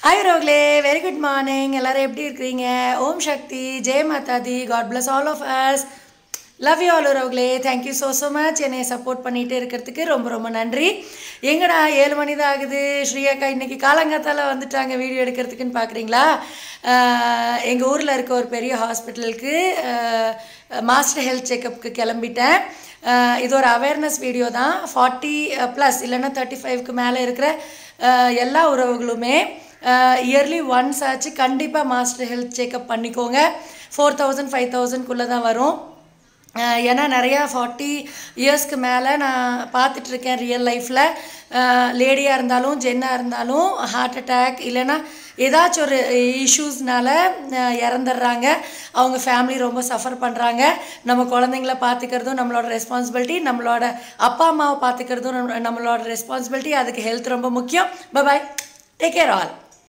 hi ரோக்லே very good morning எல்லாரும் எப்படி இருக்கிறீங்க ஓம் சக்தி ஜெய் மாதாதி god bless all of us love you all ரோக்லே தேங்க்யூ ஸோ ஸோ மச் என்னை சப்போர்ட் பண்ணிகிட்டே இருக்கிறதுக்கு ரொம்ப ரொம்ப நன்றி எங்கடா ஏழு மணி தான் ஆகுது ஸ்ரீயக்கா இன்னைக்கு காலங்காத்தால வந்துட்டாங்க வீடியோ எடுக்கிறதுக்குன்னு பார்க்குறீங்களா எங்கள் ஊரில் இருக்க ஒரு பெரிய ஹாஸ்பிட்டலுக்கு மாஸ்டர் ஹெல்த் செக்கப்புக்கு கிளம்பிட்டேன் அஹ் இது ஒரு அவேர்னஸ் வீடியோ தான் ஃபார்ட்டி ப்ளஸ் இல்லைன்னா தேர்ட்டி ஃபைவ்க்கு மேலே இருக்கிற அஹ் எல்லா உறவுகளுமே இயர்லி ஒன்ஸ் ஆச்சு கண்டிப்பாக மாஸ்டர் ஹெல்த் செக்கப் பண்ணிக்கோங்க ஃபோர் தௌசண்ட் ஃபைவ் தௌசண்ட்குள்ளே தான் வரும் அஹ் ஏன்னா நிறையா ஃபார்ட்டி இயர்ஸ்க்கு மேலே நான் பார்த்துட்ருக்கேன் ரியல் லைஃப்பில் லேடியாக இருந்தாலும் ஜென்னாக இருந்தாலும் ஹார்ட் அட்டாக் இல்லைன்னா ஏதாச்சும் ஒரு இஷ்யூஸ்னால இறந்துடுறாங்க அவங்க ஃபேமிலி ரொம்ப சஃபர் பண்ணுறாங்க நம்ம குழந்தைங்கள பார்த்துக்கிறதும் நம்மளோட ரெஸ்பான்சிபிலிட்டி நம்மளோட அப்பா அம்மாவை பார்த்துக்கிறதும் நம்ம- நம்மளோட ரெஸ்பான்சிபிலிட்டி அதுக்கு ஹெல்த் ரொம்ப முக்கியம் பாய் டேக் கேர் ஆல்